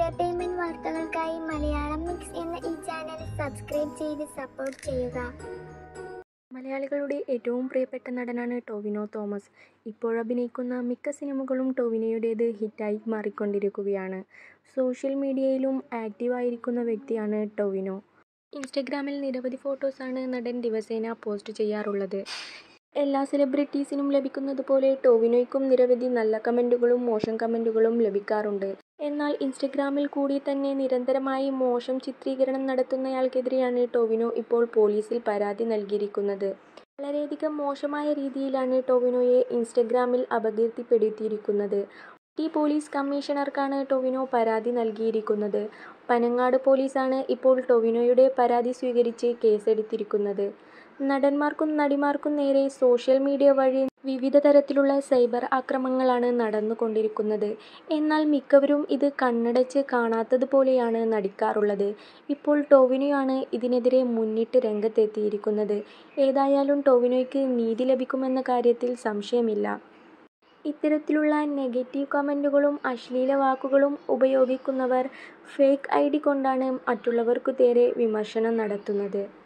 entertainment വാർത്തകൾക്കായി Malayalam mix എന്ന ഈ ചാനൽ സബ്സ്ക്രൈബ് ചെയ്ത് സപ്പോർട്ട് ചെയ്യുക മലയാളികളുടെ ഏറ്റവും പ്രിയപ്പെട്ട നടനാണ് ടൊവിനോ തോമസ് ഇപ്പോഴഭിനയിക്കുന്ന മിക്ക സിനിമകളും ടൊവിനോയുടേത് ഹിറ്റായി മാറിക്കൊണ്ടിരിക്കുകയാണ് സോഷ്യൽ മീഡിയയിലും ആക്റ്റീവായിരിക്കുന്ന വ്യക്തിയാണ് ടൊവിനോ ഇൻസ്റ്റഗ്രാമിൽ നിരവധി ഫോട്ടോസാണ് നടൻ ദിവസേന പോസ്റ്റ് ചെയ്യാറുള്ളത് എല്ലാ സെലിബ്രിറ്റീസിനും ലഭിക്കുന്നത് പോലെ ടൊവിനോയ്ക്കും നിരവധി നല്ല കമൻറ്റുകളും മോശം കമൻറ്റുകളും ലഭിക്കാറുണ്ട് എന്നാൽ ഇൻസ്റ്റഗ്രാമിൽ കൂടി തന്നെ നിരന്തരമായി മോശം ചിത്രീകരണം നടത്തുന്നയാൾക്കെതിരെയാണ് ടൊവിനോ ഇപ്പോൾ പോലീസിൽ പരാതി നൽകിയിരിക്കുന്നത് വളരെയധികം മോശമായ രീതിയിലാണ് ടൊവിനോയെ ഇൻസ്റ്റഗ്രാമിൽ അപകീർത്തിപ്പെടുത്തിയിരിക്കുന്നത് ടി പോലീസ് കമ്മീഷണർക്കാണ് ടൊവിനോ പരാതി നൽകിയിരിക്കുന്നത് പനങ്ങാട് പോലീസാണ് ഇപ്പോൾ ടൊവിനോയുടെ പരാതി സ്വീകരിച്ച് കേസെടുത്തിരിക്കുന്നത് നടന്മാർക്കും നടിമാർക്കും നേരെ സോഷ്യൽ മീഡിയ വഴി വിവിധ തരത്തിലുള്ള സൈബർ ആക്രമണങ്ങളാണ് നടന്നുകൊണ്ടിരിക്കുന്നത് എന്നാൽ മിക്കവരും ഇത് കണ്ണടച്ച് കാണാത്തതുപോലെയാണ് നടിക്കാറുള്ളത് ഇപ്പോൾ ടൊവിനോയാണ് ഇതിനെതിരെ മുന്നിട്ട് രംഗത്തെത്തിയിരിക്കുന്നത് ഏതായാലും ടൊവിനോയ്ക്ക് നീതി ലഭിക്കുമെന്ന കാര്യത്തിൽ സംശയമില്ല ഇത്തരത്തിലുള്ള നെഗറ്റീവ് കമൻറ്റുകളും അശ്ലീല വാക്കുകളും ഉപയോഗിക്കുന്നവർ ഫേക്ക് ഐ ഡി കൊണ്ടാണ് മറ്റുള്ളവർക്കു നേരെ വിമർശനം നടത്തുന്നത്